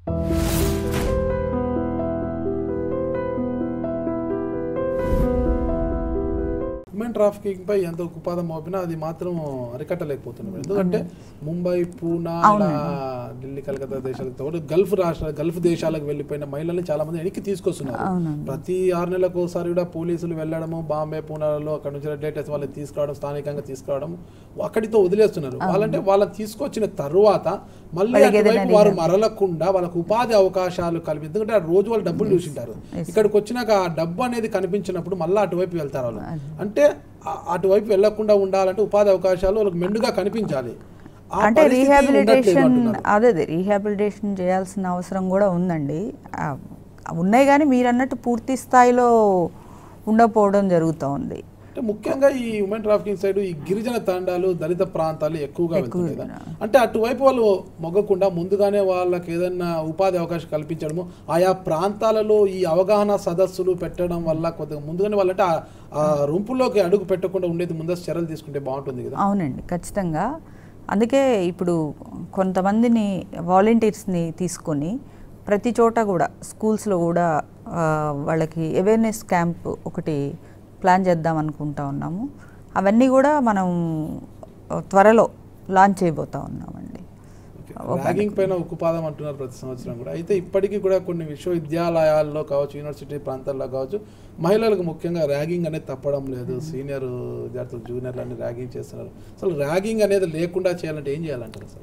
Human trafficking పై ఎంత ఉపాధం మోపినా అది మాత్రం అరికట్టలేకపోతున్నాం ఎందుకంటే ముంబై పూనా ఇలా ఢిల్లీ కలకత్తా దేశాలకు తోడు గల్ఫ్ రాష్ట్ర గల్ఫ్ దేశాలకు వెళ్ళిపోయిన మహిళల్ని చాలా మంది వెనక్కి తీసుకొస్తున్నారు అవునండి. ప్రతి ఆరు నెలలకు ఒకసారి కూడా పోలీసులు వెళ్ళడము బాంబే పూనాలలో అక్కడ నుంచి రిలేటెడ్స్ వాళ్ళని తీసుకురావడం స్థానికంగా తీసుకురావడం అక్కడితో వదిలేస్తున్నారు వాళ్ళంటే వాళ్ళని తీసుకొచ్చిన తరువాత మళ్ళీ వాళ్ళకి అటువైపు ఏదైనా వారు మరలకుండా వాళ్ళకు ఉపాధి అవకాశాలు కల్పి ఎందుకంటే ఆ రోజు వాళ్ళు డబ్బులు చూసింటారు ఇక్కడికి వచ్చినాక ఆ డబ్బు అనేది కనిపించినప్పుడు మళ్ళీ అటువైపు వెళ్తారు వాళ్ళు అంటే ఆ- అటువైపు వెళ్లకుండా ఉండాలంటే ఉపాధి అవకాశాలు వాళ్ళకి మెండుగా కనిపించాలి ఆ అంటే పరిస్థితి ఉండట్లేదు రీహాబిలిటేషన్ అంటున్నారు. అదే అదే రీహాబిలిటేషన్ చేయాల్సిన అవసరం కూడా ఉందండి ఆ, ఉన్నాయి కానీ మీరు అన్నట్టు పూర్తి స్థాయిలో ఉండకపోవడం జరుగుతూ ఉంది అంటే ముఖ్యంగా ఈ ఉమెన్ ట్రాఫికింగ్ సైడ్ ఈ గిరిజన తండాలు దళిత ప్రాంతాలు ఎక్కువగా వెళ్తుంది కదా అంటే అటువైపు వాళ్ళు మొగ్గకుండా ముందుగానే వాళ్ళకి ఏదైనా ఉపాధి అవకాశం కల్పించడము ఆయా ప్రాంతాలలో ఈ అవగాహన సదస్సులు పెట్టడం వల్ల కొద్దిగా ముందుగానే వాళ్ళంటే ఆ- ఆ రూంపుల్లోకి అడుగు పెట్టకుండా ఉండేది ముందస్తు చర్యలు తీసుకుంటే బాగుంటుంది కదా అవునండి ఖచ్చితంగా అందుకే ఇప్పుడు కొంతమందిని వాలంటీర్స్ని తీసుకొని ప్రతి చోట కూడా స్కూల్స్లో కూడా ఆ, వాళ్ళకి అవేర్నెస్ క్యాంప్ ఒకటి ప్లాన్ చేద్దాం అనుకుంటా ఉన్నాము అవన్నీ కూడా మనం ఆ, త్వరలో లాంచ్ చేయబోతా ఉన్నామండి ర్యాగింగ్ పైన ఉక్కుపాదం అంటున్నారు ప్రతి సంవత్సరం కూడా అయితే ఇప్పటికీ కూడా కొన్ని విశ్వవిద్యాలయాల్లో కావచ్చు యూనివర్సిటీ ప్రాంతాల్లో కావచ్చు మహిళలకు ముఖ్యంగా ర్యాగింగ్ అనేది తప్పడం లేదు సీనియర్ విద్యార్థులు జూనియర్లు అన్ని ర్యాగింగ్ చేస్తున్నారు అసలు ర్యాగింగ్ అనేది లేకుండా చేయాలంటే ఏం చేయాలంటారు అసలు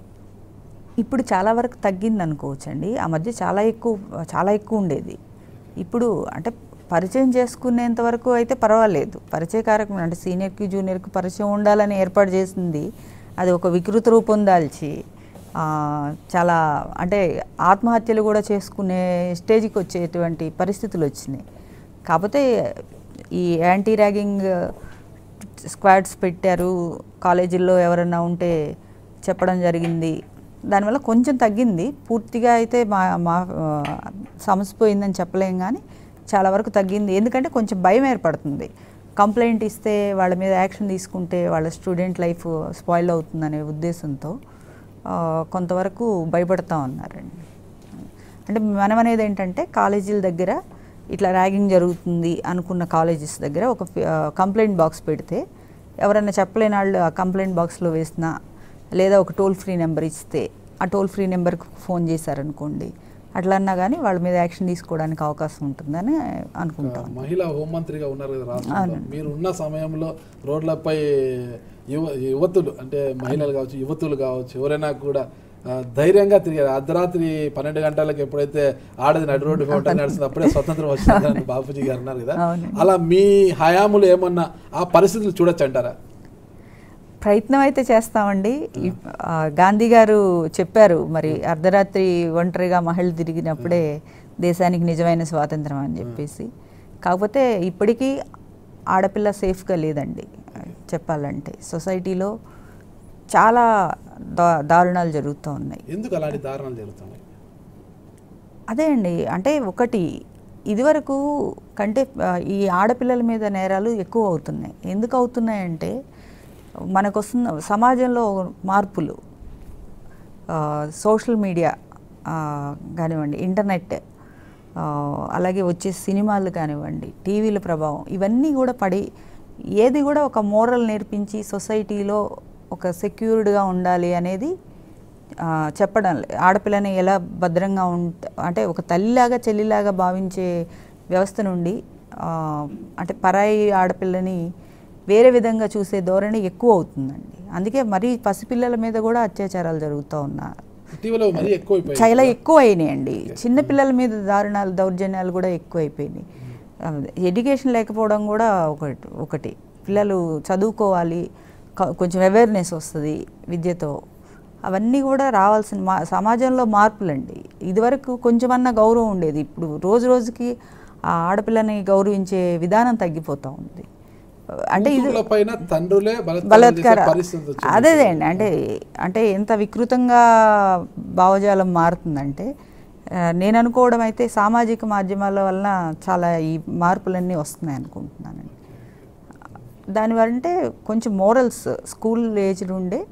ఇప్పుడు చాలా వరకు తగ్గింది అనుకోవచ్చండి ఆ మధ్య చాలా ఎక్కువ చాలా ఎక్కువ ఉండేది ఇప్పుడు అంటే పరిచయం చేసుకునేంత వరకు అయితే పర్వాలేదు పరిచయ కార్యక్రమం అంటే సీనియర్కి జూనియర్కి పరిచయం ఉండాలని ఏర్పాటు చేసింది అది ఒక వికృత రూపం దాల్చి ఆ, చాలా అంటే ఆత్మహత్యలు కూడా చేసుకునే స్టేజ్కి వచ్చేటువంటి పరిస్థితులు వచ్చినాయి కాకపోతే ఈ యాంటీ ర్యాగింగ్ స్క్వాడ్స్ పెట్టారు కాలేజీల్లో ఎవరైనా ఉంటే చెప్పడం జరిగింది దానివల్ల కొంచెం తగ్గింది పూర్తిగా అయితే మా మా ఆ, సమసిపోయిందని చెప్పలేం కానీ చాలా వరకు తగ్గింది ఎందుకంటే కొంచెం భయం ఏర్పడుతుంది కంప్లైంట్ ఇస్తే వాళ్ళ మీద యాక్షన్ తీసుకుంటే వాళ్ళ స్టూడెంట్ లైఫ్ స్పాయిల్ అవుతుందనే ఉద్దేశంతో ఆ, కొంతవరకు భయపడతా ఉన్నారండి అంటే మనం అనేది ఏంటంటే కాలేజీల దగ్గర ఇట్లా ర్యాగింగ్ జరుగుతుంది అనుకున్న కాలేజెస్ దగ్గర ఒక కంప్లైంట్ బాక్స్ పెడితే ఎవరైనా చెప్పలేని వాళ్ళు ఆ కంప్లైంట్ బాక్స్లో వేసినా లేదా ఒక టోల్ ఫ్రీ నెంబర్ ఇస్తే ఆ టోల్ ఫ్రీ నెంబర్కి ఫోన్ చేశారనుకోండి అట్లా అన్నా కానీ వాళ్ళ మీద యాక్షన్ తీసుకోవడానికి అవకాశం ఉంటుందని అనుకుంటాం ఒక మహిళా హోంమంత్రిగా ఉన్నారు కదా రాష్ట్రంలో మీరు ఉన్న సమయంలో రోడ్లపై యువ యువతులు అంటే మహిళలు కావచ్చు యువతులు కావచ్చు ఎవరైనా కూడా ఆ, ధైర్యంగా తిరిగారు అర్ధరాత్రి పన్నెండు గంటలకు ఎప్పుడైతే ఆడది నడి రోడ్డు వెంట నడుస్తుంది అప్పుడే స్వతంత్రం వచ్చిందని బాపూజీ గారు అన్నారు కదా అవునండి. అలా మీ హయాములు ఏమన్నా ఆ పరిస్థితులు చూడొచ్చు అంటారా ప్రయత్నం అయితే చేస్తామండి ఈ- ఆ, గాంధీ గారు చెప్పారు మరి అర్ధరాత్రి ఒంటరిగా మహిళలు తిరిగినప్పుడే దేశానికి నిజమైన స్వాతంత్రం అని చెప్పేసి కాకపోతే ఇప్పటికీ ఆడపిల్ల సేఫ్గా లేదండి చెప్పాలంటే సొసైటీలో చాలా దా దారుణాలు జరుగుతూ ఉన్నాయి ఎందుకు అలాంటి దారుణాలు జరుగుతున్నాయి అదే అండి అంటే ఒకటి ఇదివరకు కంటే ఆ, ఈ ఆడపిల్లల మీద నేరాలు ఎక్కువ అవుతున్నాయి ఎందుకు అవుతున్నాయంటే మనకు వస్తున్న సమాజంలో మార్పులు ఆ, సోషల్ మీడియా ఆ, కానివ్వండి ఇంటర్నెట్ ఆ, అలాగే వచ్చే సినిమాలు కానివ్వండి టీవీల ప్రభావం ఇవన్నీ కూడా పడి ఏది కూడా ఒక మోరల్ నేర్పించి సొసైటీలో ఒక సెక్యూర్డ్గా ఉండాలి అనేది ఆ, చెప్పడం లే- ఆడపిల్లని ఎలా భద్రంగా ఉంట అంటే ఒక తల్లిలాగా చెల్లిలాగా భావించే వ్యవస్థ నుండి ఆ, అంటే పరాయి ఆడపిల్లని వేరే విధంగా చూసే ధోరణి ఎక్కువ అవుతుందండి అందుకే మరీ పసిపిల్లల మీద కూడా అత్యాచారాలు జరుగుతూ ఉన్నారు ఇటీవల మరీ ఎక్కువైపోయాయి చాలా ఎక్కువ అయినాయండి చిన్న పిల్లల మీద దారుణాలు దౌర్జన్యాలు కూడా ఎక్కువ అయిపోయినాయి ఎడ్యుకేషన్ లేకపోవడం కూడా ఒకటి ఒకటి పిల్లలు చదువుకోవాలి క- కొంచెం అవేర్నెస్ వస్తుంది విద్యతో అవన్నీ కూడా రావాల్సిన మా సమాజంలో మార్పులండి ఇదివరకు కొంచెమన్నా గౌరవం ఉండేది ఇప్పుడు రోజు రోజుకి ఆ ఆడపిల్లని గౌరవించే విధానం తగ్గిపోతూ ఉంది అంటే ఇది కూతుర్ల పైన తండ్రులే బలాత్కారం బలాత్కార చేసే పరిస్థితి వచ్చింది. అదే అండి అంటే అంటే ఎంత వికృతంగా భావజాలం మారుతుందంటే ఆ, నేను అనుకోవడం అయితే సామాజిక మాధ్యమాల వలన చాలా ఈ మార్పులన్నీ వస్తున్నాయి అనుకుంటున్నానండి దానివల్ల అంటే కొంచెం మోరల్స్ స్కూల్ ఏజ్ నుండే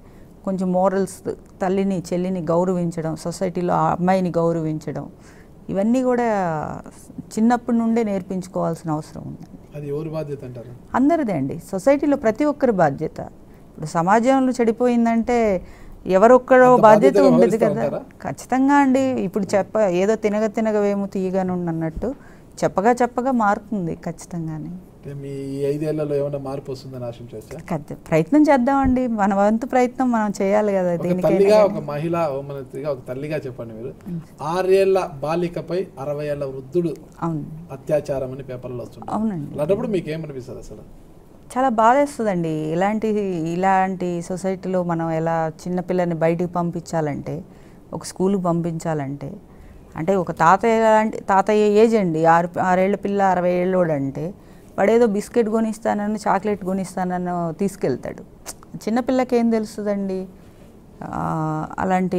కొంచెం మోరల్స్ తల్లిని చెల్లిని గౌరవించడం సొసైటీలో ఆ అమ్మాయిని గౌరవించడం ఇవన్నీ కూడా చిన్నప్పటి నుండే నేర్పించుకోవాల్సిన అవసరం ఉంది అది ఎవరి బాధ్యత అంటారు అందరిదే అండి సొసైటీలో ప్రతి ఒక్కరి బాధ్యత ఇప్పుడు సమాజంలో చెడిపోయిందంటే ఎవరొక్కడో అంత బాధ్యత బాధ్యతగా ఉండదు వ్యవహరిస్తూ కదా ఉంటారా? ఖచ్చితంగా అండి ఇప్పుడు చెప్ప ఏదో తినగ తినగవేమో తీయగాను అన్నట్టు చెప్పగా చెప్పగా మారుతుంది ఖచ్చితంగానే అంటే మీ ఈ ఐదేళ్లలో ఏమైనా మార్పు వస్తుందని ఆశించవచ్చా ఖచ్చి- ప్రయత్నం చేద్దామండి మన వంతు ప్రయత్నం మనం చేయాలి కదా ఒక దేనికైనా తల్లిగా కానీ. ఒక మహిళ ఓమనతిగా ఒక తల్లిగా చెప్పండి మీరు ఆరేళ్ల బాలికపై అరవై ఏళ్ల వృద్ధుడు అవును అత్యాచారం అని పేపర్లో వస్తుంది అవునండి అలాంటప్పుడు మీకు ఏమనిపిస్తుంది అసలు చాలా బాధేస్తుందండి ఇలాంటి ఇలాంటి సొసైటీలో మనం ఎలా చిన్నపిల్లని బయటికి పంపించాలంటే ఒక స్కూల్కి పంపించాలంటే అంటే ఒక తాతయ్య లాంటి తాతయ్య ఏజ్ అండి ఆరు ఆరేళ్ల పిల్ల అరవై ఏళ్ళోడు అంటే వాడేదో బిస్కెట్ కొనిస్తానని చాక్లెట్ కొనిస్తానని తీసుకెళ్తాడు చిన్నపిల్లకి ఏం తెలుస్తుందండి ఆ, అలాంటి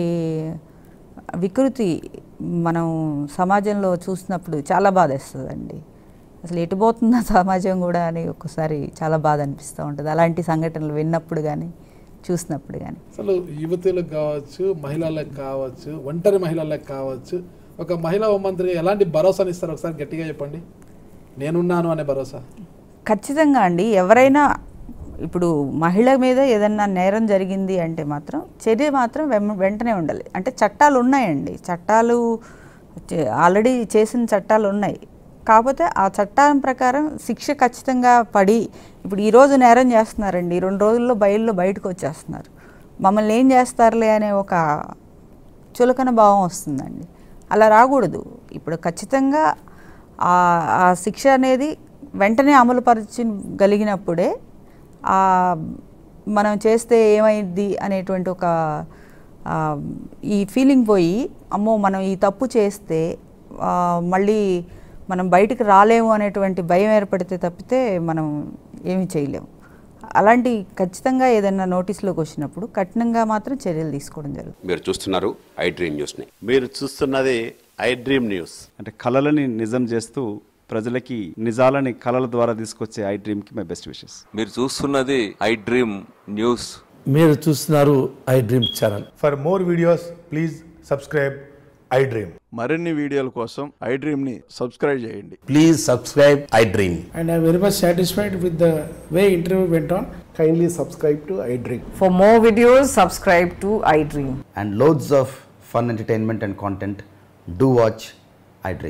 వికృతి మనం సమాజంలో చూసినప్పుడు చాలా బాధేస్తుందండి అసలు ఎటు పోతుందా సమాజం కూడా అని ఒక్కసారి చాలా బాధ అనిపిస్తూ ఉంటుంది అలాంటి సంఘటనలు విన్నప్పుడు కానీ చూసినప్పుడు కానీ అసలు యువతులకు కావచ్చు మహిళలకు కావచ్చు ఒంటరి మహిళలకు కావచ్చు ఒక మహిళా మంత్రిగా ఎలాంటి భరోసాని ఇస్తారు ఒకసారి గట్టిగా చెప్పండి నేనున్నాను అనే భరోసా ఖచ్చితంగా అండి ఎవరైనా ఇప్పుడు మహిళ మీద ఏదన్నా నేరం జరిగింది అంటే మాత్రం చర్య మాత్రం వెం- వెంటనే ఉండాలి అంటే చట్టాలు ఉన్నాయండి చట్టాలు చే- ఆల్రెడీ చేసిన చట్టాలు ఉన్నాయి కాకపోతే ఆ చట్టం ప్రకారం శిక్ష ఖచ్చితంగా పడి ఇప్పుడు ఈరోజు నేరం చేస్తున్నారండి రెండు రోజుల్లో బయల్లో బయటకు వచ్చేస్తున్నారు మమ్మల్ని ఏం చేస్తారులే అనే ఒక చులకన భావం వస్తుందండి అలా రాకూడదు ఇప్పుడు ఖచ్చితంగా ఆ ఆ శిక్ష అనేది వెంటనే అమలు పరచగలిగినప్పుడే ఆ మనం చేస్తే ఏమైంది అనేటువంటి ఒక ఆ, ఈ ఫీలింగ్ పోయి అమ్మో మనం ఈ తప్పు చేస్తే ఆ, మళ్ళీ మనం బయటికి రాలేము అనేటువంటి భయం ఏర్పడితే తప్పితే మనం ఏమీ చేయలేము అలాంటి ఖచ్చితంగా ఏదైనా నోటీస్లోకి వచ్చినప్పుడు కఠినంగా మాత్రం చర్యలు తీసుకోవడం జరుగుతుంది మీరు చూస్తున్నారు ఐ డ్రీమ్ న్యూస్ని మీరు చూస్తున్నది ఐ డ్రీమ్ న్యూస్ అంటే కళలని నిజం చేస్తూ ప్రజలకి నిజాలని కళల ద్వారా తీసుకొచ్చే ఐ డ్రీమ్కి మై బెస్ట్ విషెస్ మీరు చూస్తున్నది ఐ డ్రీమ్ న్యూస్ మీరు చూస్తున్నారు iDream channel For more videos, please subscribe iDream. మరిన్ని వీడియోల కోసం ఐ డ్రీమ్ని సబ్స్క్రైబ్ చేయండి please subscribe iDream and I'm very much satisfied with the way interview went on. Kindly subscribe to iDream. For more videos, subscribe to iDream. and loads of fun entertainment and content, do watch iDream.